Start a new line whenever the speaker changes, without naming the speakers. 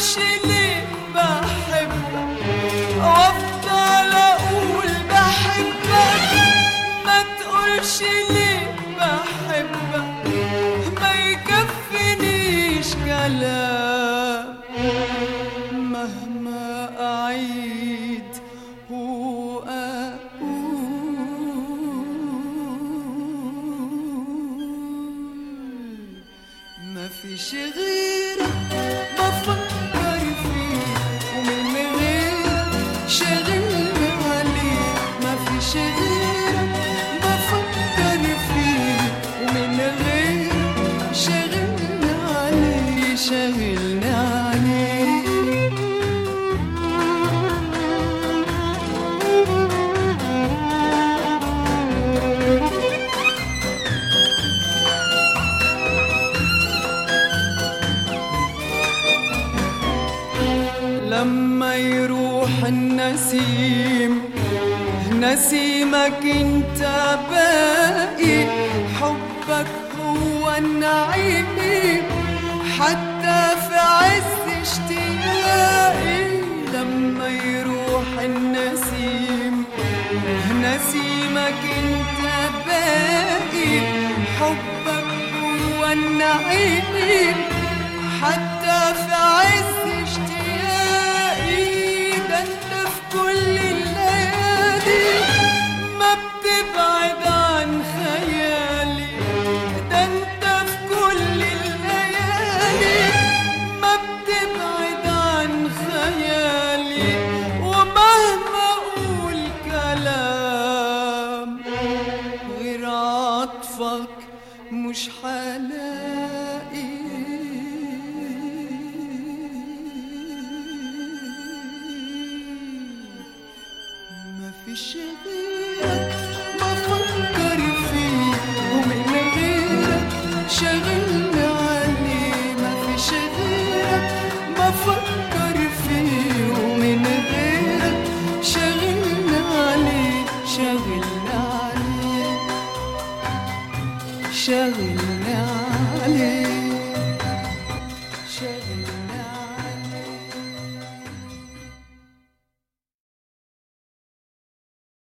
تقولش ليه بحبك وافضل اقول بحبك ما تقولش ليه بحبك ما يكفنيش كلام مهما أعيد وأقول ما فيش غيرك بفكر فيه ومن غيرك شاغلني عليه ما فيش غيرك بفكر فيه ومن غيرك شاغلني عليه شاغلني عليه لما يروح النسيم نسيمك انت باقي حبك هو النعيم حتى في عز اشتياقي لما يروح النسيم نسيمك انت باقي حبك هو النعيم حتى في عز اشتياقي ده انت في كل الليالي ما بتبعد عن خيالي ده انت في كل الليالي ما بتبعد عن خيالي ومهما اقول كلام غير عطفك مش حلاقي ما فيش غيرك بفكر فيه ومن غيرك شاغلني عليه ما فيش غيرك بفكر فيه ومن غيرك شاغلني عليه شاغلني عليه شاغلني عليه شاغلني عليه